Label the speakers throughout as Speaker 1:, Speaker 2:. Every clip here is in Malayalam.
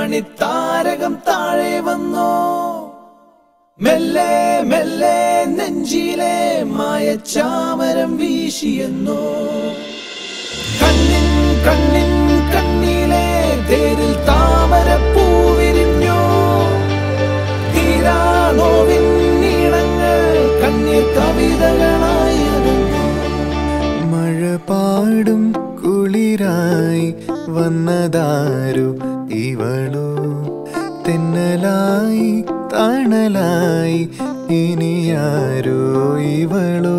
Speaker 1: മണിത്താരകം താഴെ വന്നോ മെല്ലെ മെല്ലെ നെഞ്ചിലെ മായച്ചാമരം വീശിയെന്നോ കണ്ണിൻ കണ്ണിൻ കണ്ണിലെ തേരിൽ താമര പൂവിരിഞ്ഞോ തീരാനോവിൻ നീളങ്ങൾ കണ്ണീർ കവിതകളായി അടങ്ങി
Speaker 2: മഴ പാടും കുളിരായി വന്നതാരു ഇവളോ തെന്നലായി തണലായി ഇനിയാരോ ഇവളോ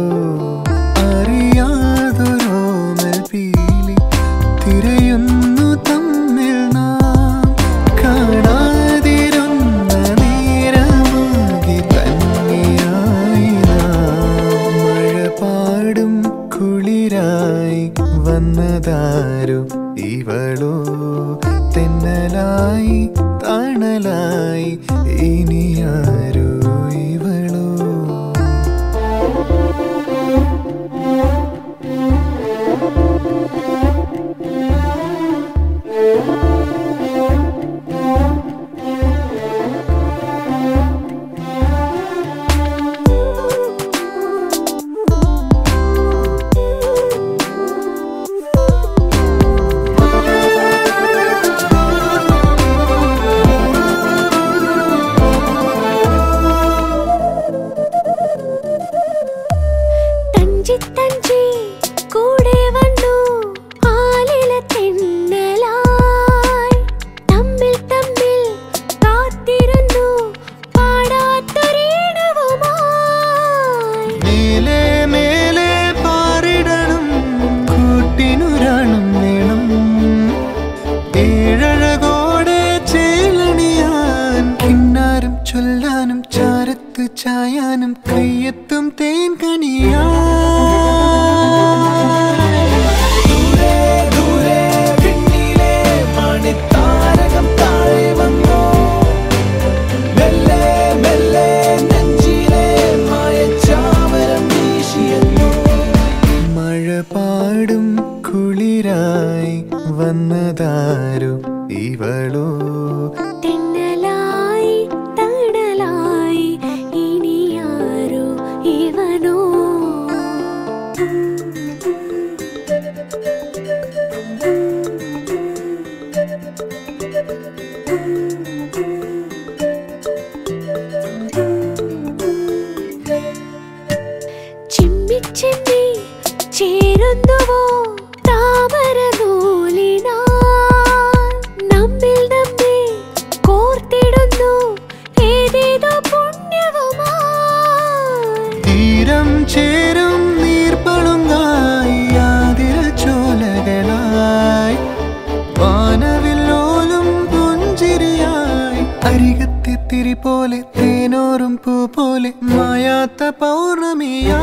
Speaker 2: അറിയാതൊരോമൽ പീലി തിരയുന്നു തമ്മിൽ നാം കാണാതിരുന്ന നേരമാകി തന്നെയായി നാം മഴ പാടും കുളിരായി വന്നതാരു ഇവളോ തെന്നലായി തണലായി ഇനിയാരോ ഇവളോ
Speaker 3: തഞ്ചി തഞ്ചി കൂടെ വന്നു ആലില തെന്നലായി തമ്മിൽ തമ്മിൽ കാത്തിരുന്നു പാടാത്തൊരീണവുമായി
Speaker 2: മേലെ മേലെ പാറിടണം കൂട്ടിനുരാണം വേണം ഏഴഴകോടെ ചേലണിയാൻ കിന്നാരം ചൊല്ലാനും ചാരത്ത് ചായാനും കയ്യെത്തും തേൻ കണിയാ
Speaker 1: ദൂരെ ദൂരെ പിന്നിലെ മണിത്താരകം താഴെ വന്നോ മെല്ലെ മെല്ലെ നെഞ്ചിലെ മായച്ചാമരം വീശിയെന്നോ
Speaker 2: മഴ പാടും കുളിരായി വന്നതാരോ ഇവളോ
Speaker 3: തെന്നലായി തണലായി ഇനിയാരോ ഇവനോ ചിമ്മി ചിമ്മി ചേരുന്നുവോ താമര നൂലിനാൽ നമ്മിൽ നമ്മെ കോർത്തിടുന്നു ഏതേതോ പുണ്യവുമായി
Speaker 2: തീരം ചേരും നീർപ്പളുങ്കായി ആതിര ചോലകളായി വാനവില്ലോലും പുഞ്ചിരിയായി അരികത്തെ തിരി പോലെ തേനോറും പൂ പോലെ മായാത്ത പൗർണമിയായി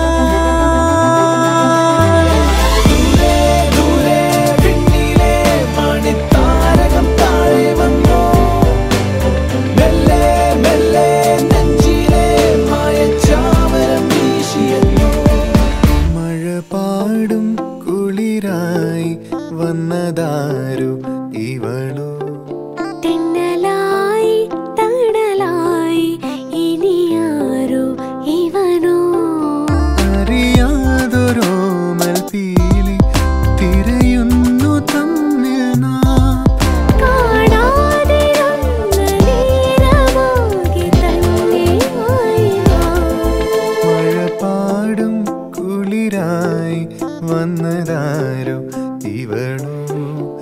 Speaker 1: ദൂരെ ദൂരെ പിന്നിലെ മണിത്താരകം താഴെ വന്നോ മെല്ലെ മെല്ലെ നെഞ്ചിലെ മായച്ചാമരം വീശിയെന്നോ
Speaker 2: മഴ പാടും കുളിരായി വന്നതാരു ഇവളോ
Speaker 3: തെന്നലായി തണലായി ഇനിയാരോ ഇവനോ
Speaker 2: അറിയാതൊരോമൽ പീലി തിരയുന്നു തമ്മിൽ നാം
Speaker 3: കാണാതിരുന്ന നേരമാകെ തന്നെയായി നാം.
Speaker 2: മഴ പാടും കുളിരായി വന്നതാരോ ഇവളോ